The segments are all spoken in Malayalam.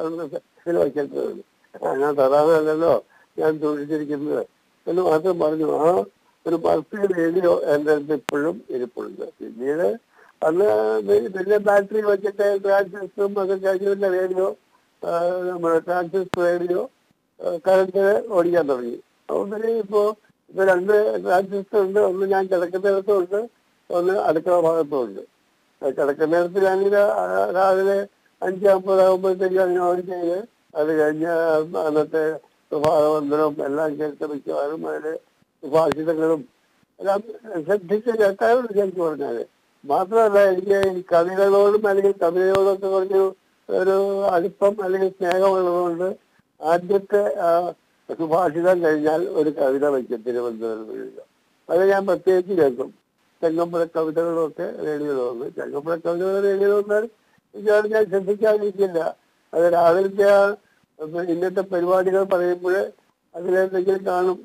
ഇതിൽ വയ്ക്കുന്നത് ഞാൻ തരാനല്ലല്ലോ ഞാൻ ചോദിച്ചിരിക്കുന്നത് എന്ന് മാത്രം പറഞ്ഞു ആ ഒരു പത്ത് റേഡിയോ എൻ്റെ അടുത്ത് ഇപ്പോഴും ഇരിപ്പുണ്ട് പിന്നീട് അന്ന് പി- പിന്നെ ബാറ്ററി വെച്ചിട്ട് ട്രാൻസിസ്റ്ററും ഒക്കെ കഴിഞ്ഞ റേഡിയോ നമ്മുടെ ട്രാൻസിസ്റ്റർ റേഡിയോ കറണ്ട് ഓടിക്കാൻ തുടങ്ങി അതുകൊണ്ട് ഇപ്പോ ഇപ്പൊ രണ്ട് ട്രാൻസിസ്റ്റർ ഉണ്ട് ഒന്ന് ഞാൻ കിടക്കുന്നിടത്തും ഉണ്ട് ഒന്ന് അടുക്കള ഭാഗത്തും ഉണ്ട് കിടക്കുന്നിടത്ത് ഞാനിത് രാവിലെ അഞ്ച് അമ്പതാകുമ്പോഴത്തേക്ക് അതിനെ ഓൺ ചെയ്ത് അത് കഴിഞ്ഞ് അന്നത്തെ സുഭാവന്തരവും എല്ലാം കേട്ട് മിക്കവാറും അതിലെ സുഭാഷിതങ്ങളും എല്ലാം ശ്രദ്ധിച്ച് കേട്ടാലും ശരിക്കും പറഞ്ഞാല് മാത്രമല്ല എനിക്ക് ഈ കവികളോടും അല്ലെങ്കിൽ കവിതയോടും ഒക്കെ കുറഞ്ഞു ഒരു അടുപ്പം അല്ലെങ്കിൽ സ്നേഹമുള്ളതുകൊണ്ട് ആദ്യത്തെ ആ, സുഭാഷിതം കഴിഞ്ഞാൽ ഒരു കവിത വയ്ക്കും തിരുവനന്തപുരം വീഴുക അത് ഞാൻ പ്രത്യേകിച്ച് കേൾക്കും ചെങ്ങമ്പുഴ കവിതകളൊക്കെ റേഡിയോ വന്നു ചെങ്ങമ്പുഴ കവിതകൾ റേഡിയോ വന്നാൽ ഇതാണ് ഞാൻ ശ്രദ്ധിക്കാതിരിക്കില്ല അത് രാവിലത്തെ ആ ഇന്നത്തെ പരിപാടികൾ പറയുമ്പോൾ അതിലെന്തെങ്കിലും കാണും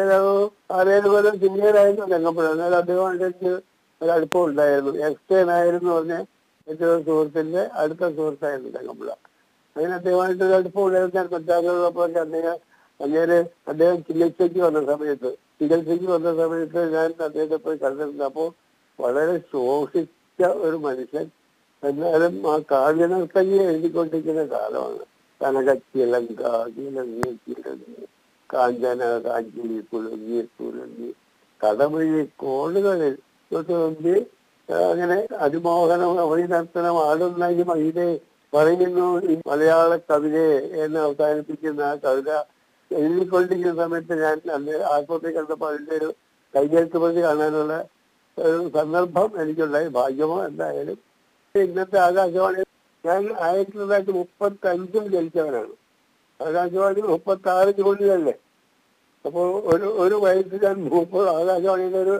ആരേഴ് കൊല്ലം സീനിയറായിരുന്നു ചെങ്ങമ്പുഴ എന്നാൽ അദ്ദേഹമായിട്ട് എനിക്ക് ഒരു അടുപ്പം ഉണ്ടായിരുന്നു എക്സ്റ്റേ നായർ എന്ന് പറഞ്ഞ എന്റെ ഒരു സുഹൃത്തിന്റെ അടുത്ത സുഹൃത്തായിരുന്നു ചെങ്ങമ്പുഴ അതിന് അദ്ദേഹമായിട്ട് ഒരു അടുപ്പം ഉണ്ടായിരുന്നു ഞാൻ കൊച്ചാറുള്ളപ്പോൾ അദ്ദേഹം അങ്ങനെ അദ്ദേഹം ചികിത്സയ്ക്ക് വന്ന സമയത്ത് ചികിത്സയ്ക്ക് വന്ന സമയത്ത് ഞാൻ അദ്ദേഹത്തെ പോയി കണ്ടിട്ടുണ്ട് അപ്പോൾ വളരെ ശോഷിച്ച ഒരു മനുഷ്യൻ എന്നാലും ആ കാവ്യനർത്തകി എഴുതിക്കൊണ്ടിരിക്കുന്ന കാലമാണ് കനകച്ചിലങ്ക കിളങ്ങി കിളങ്ങി കാഞ്ചന കാഞ്ചി കുളങ്ങി കുളങ്ങി കടമഴി കോളുകളിൽ തൊട്ടുമുമ്പി അങ്ങനെ അതിമോഹനം അവനിനർത്തനം ആടുന്ന ഈ മഹിതയെ പറയുന്നു ഈ മലയാള കവിതയെ എന്ന് അവസാനിപ്പിക്കുന്ന ആ കവിത എഴുതിക്കൊണ്ടിരിക്കുന്ന സമയത്ത് ഞാൻ അന്ന് ആശുപത്രി കണ്ടപ്പോൾ അതിന്റെ ഒരു കൈയെഴുത്ത് പ്രതി കാണാനുള്ള ഒരു സന്ദർഭം എനിക്കുണ്ടായി ഭാഗ്യമോ എന്തായാലും ഇന്നത്തെ ആകാശവാണി ഞാൻ ആയിരത്തി തൊള്ളായിരത്തി മുപ്പത്തി അഞ്ചിൽ ജനിച്ചവനാണ് ആകാശവാണി മുപ്പത്തി ആറ് ജൂണിലല്ലേ അപ്പോൾ ഒരു ഒരു വയസ്സ് ഞാൻ മൂപ്പത് ആകാശവാണിയുടെ ഒരു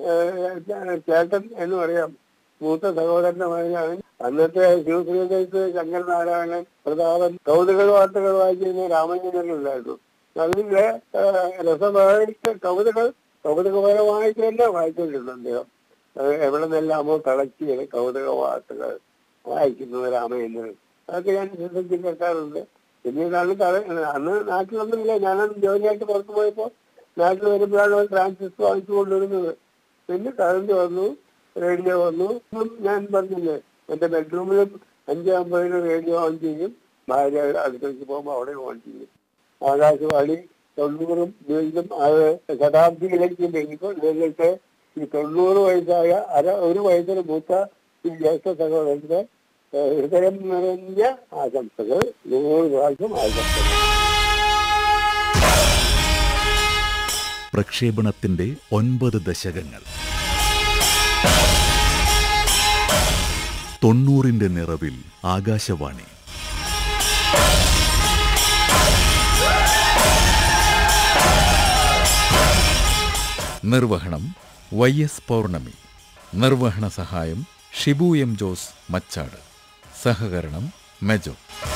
ഏഹ്, ചേട്ടൻ എന്ന് പറയാം മൂത്ത സഹോദരന്റെ മകനാണ് അന്നത്തെ ശിവശ്രീദേശ് ശങ്കർ നാരായണൻ പ്രതാപൻ കൗതുക വാർത്തകൾ വായിച്ചിരുന്ന രാമചന്ദ്രനുണ്ടായിരുന്നു അതിന്റെ ഏഹ്, രസമായിട്ട് കവിതകൾ കൗതുകപരമായിട്ട് തന്നെ വായിച്ചിട്ടുണ്ട് അദ്ദേഹം അത് എവിടെ നിന്നെല്ലാമോ കളക്ട് ചെയ്ത് കൗതുക വാർത്തകൾ വായിക്കുന്നത് രാമചന്ദ്രൻ അതൊക്കെ ഞാൻ ശ്രദ്ധിച്ച് കേൾക്കാറുണ്ട് പിന്നീടാണ് കള- അന്ന് നാട്ടിലൊന്നുമില്ല ഞാനന്ന് ജോലിയായിട്ട് പുറത്തു പോയപ്പോൾ നാട്ടിൽ വരുമ്പോഴാണ് ഒരു ട്രാൻസിസ്റ്റർ വാങ്ങിച്ചു കൊണ്ടുവരുന്നത് പിന്നെ കറണ്ട് വന്നു റേഡിയോ വന്നു ഇപ്പം ഞാൻ പറഞ്ഞില്ലേ എന്റെ ബെഡ്റൂമിലും അഞ്ചാകുമ്പോഴേക്കും റേഡിയോ ഓൺ ചെയ്യും ഭാര്യ അടുത്തേക്ക് പോകുമ്പോൾ അവിടെ ഓൺ ചെയ്യും ആകാശവാണി തൊണ്ണൂറും വീണ്ടും അത് ശതാബ്ദിയിലേക്ക് ലഭിക്കും നിങ്ങൾക്ക് ഈ തൊണ്ണൂറ് വയസ്സായ അര ഒരു വയസ്സിന് മൂത്ത ഈ ജ്യേഷ്ഠ സഹോദരന്റെ ഏഹ്, ഹൃദയം നിറഞ്ഞ ആശംസകൾ നൂറ് പ്രാവശ്യം ആശംസകൾ പ്രക്ഷേപണത്തിന്റെ ഒൻപത് ദശകങ്ങൾ തൊണ്ണൂറിന്റെ നിറവിൽ ആകാശവാണി നിർവഹണം വൈ എസ് പൗർണമി നിർവഹണ സഹായം ഷിബു എം ജോസ് മച്ചാട് സഹകരണം മെജോ